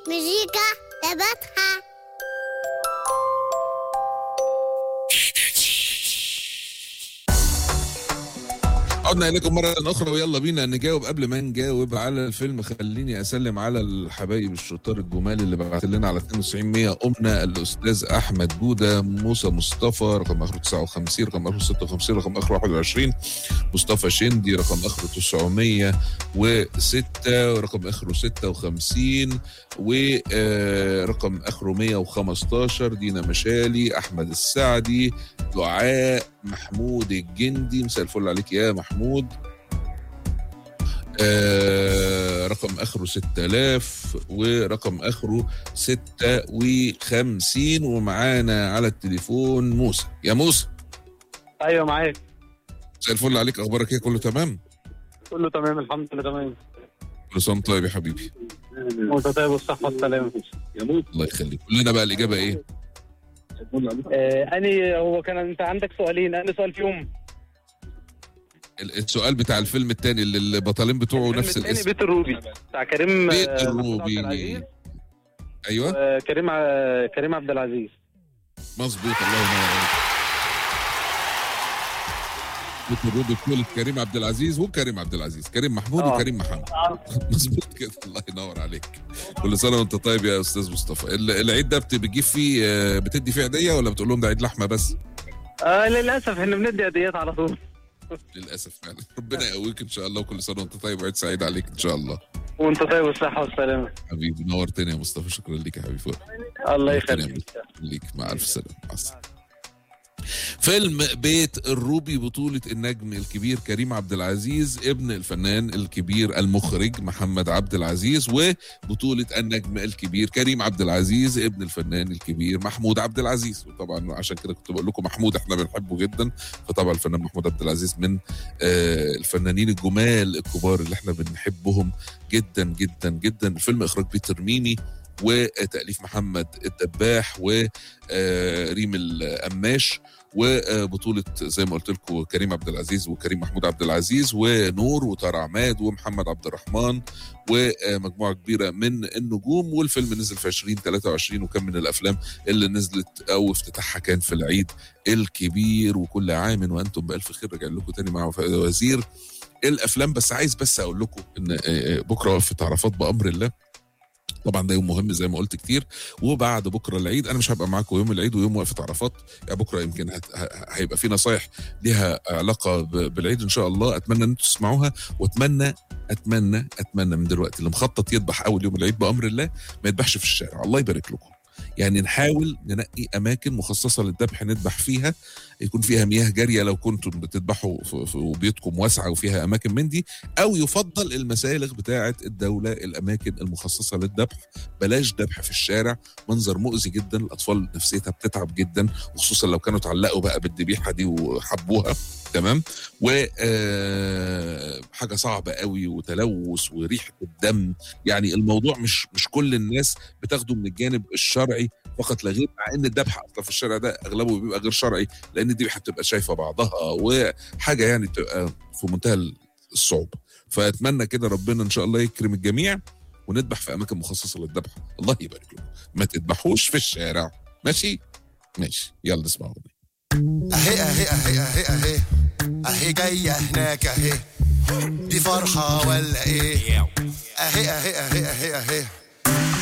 مزيكا تبعتها عدنا اليكم مره اخرى ويلا بينا نجاوب قبل ما نجاوب على الفيلم خليني اسلم على الحبايب الشطار الجمال اللي بعت لنا على 92 100 قمنا الاستاذ احمد جوده موسى مصطفى رقم اخره 59 رقم اخره 56 رقم اخره 21 مصطفى شندي رقم اخره 906 ورقم اخره 56 ورقم اخره 115 دينا مشالي احمد السعدي دعاء محمود الجندي مساء الفل عليك يا محمود آه رقم اخره 6000 ورقم اخره 56 ومعانا على التليفون موسى يا موسى ايوه معاك مساء الفل عليك اخبارك ايه كله تمام كله تمام الحمد لله تمام كل سنه وأنت طيب يا حبيبي وانت طيب والصحه والسلامه الله يخليك قول لنا بقى الاجابه ايه آه اني هو كان انت عندك سؤالين اني سؤال فيهم ال- السؤال بتاع الفيلم الثاني اللي البطلين بتوعه الفيلم نفس التاني الاسم بيت الروبي بتاع كريم بيت آه، محمود عبد الروبي العزيز ايوه وكريم ع- كريم عبد العزيز مظبوط الله ينور عليك بيت الروبي بطولة كريم عبد العزيز وكريم عبد العزيز كريم محمود آه. وكريم محمد مظبوط كده الله ينور عليك كل سنه وانت طيب يا استاذ مصطفى ال- العيد ده بت- بتجيب فيه آه، بتدي فيه عيديه ولا بتقول لهم ده عيد لحمه بس آه للاسف احنا بندي هديات على طول للاسف فعلا ربنا يقويك ان شاء الله وكل سنه وانت طيب وعيد سعيد عليك ان شاء الله وانت طيب والصحه والسلامه حبيبي نورتني يا مصطفى شكرا لك يا حبيبي فوق الله ربنا يخليك ليك مع الف سلامه مع السلامه فيلم بيت الروبي بطولة النجم الكبير كريم عبد العزيز ابن الفنان الكبير المخرج محمد عبد العزيز وبطولة النجم الكبير كريم عبد العزيز ابن الفنان الكبير محمود عبد العزيز وطبعا عشان كده كنت بقول لكم محمود احنا بنحبه جدا فطبعا الفنان محمود عبد العزيز من آه، الفنانين الجمال الكبار اللي احنا بنحبهم جدا جدا جدا الفيلم اخراج بيتر ميمي وتأليف محمد الدباح وريم القماش وبطولة زي ما قلت لكم كريم عبد العزيز وكريم محمود عبد العزيز ونور وطارق عماد ومحمد عبد الرحمن ومجموعة كبيرة من النجوم والفيلم نزل في 2023 وكان من الأفلام اللي نزلت أو افتتاحها كان في العيد الكبير وكل عام وأنتم بألف خير رجع لكم تاني مع وزير الأفلام بس عايز بس أقول لكم إن بكرة وقفة عرفات بأمر الله طبعا ده يوم مهم زي ما قلت كتير وبعد بكره العيد انا مش هبقى معاكم يوم العيد ويوم وقفه عرفات يعني بكره يمكن هت... ه- هيبقى في نصايح ليها علاقه ب... بالعيد ان شاء الله اتمنى ان انتم تسمعوها واتمنى اتمنى اتمنى من دلوقتي اللي مخطط يذبح اول يوم العيد بامر الله ما يذبحش في الشارع الله يبارك لكم يعني نحاول ننقي اماكن مخصصه للذبح نذبح فيها يكون فيها مياه جاريه لو كنتم بتذبحوا في في- وبيوتكم واسعه وفيها اماكن من دي او يفضل المسالخ بتاعه الدوله الاماكن المخصصه للذبح بلاش ذبح في الشارع منظر مؤذي جدا الاطفال نفسيتها بتتعب جدا وخصوصا لو كانوا اتعلقوا بقى بالذبيحه دي وحبوها تمام و آه، حاجه صعبه قوي وتلوث وريحه الدم يعني الموضوع مش مش كل الناس بتاخده من الجانب الشرعي فقط لا غير مع ان الذبح اصلا في الشارع ده اغلبه بيبقى غير شرعي لان الذبيحه بتبقى شايفه بعضها وحاجه يعني بتبقى في منتهى الصعوبه فاتمنى كده ربنا ان شاء الله يكرم الجميع ونذبح في اماكن مخصصه للذبح الله يبارك لكم ما تذبحوش في الشارع ماشي ماشي يلا نسمع اغنيه اهي اهي اهي اهي اهي اهي جاية هناك اهي دي فرحة ولا ايه اهي اهي اهي اهي اهي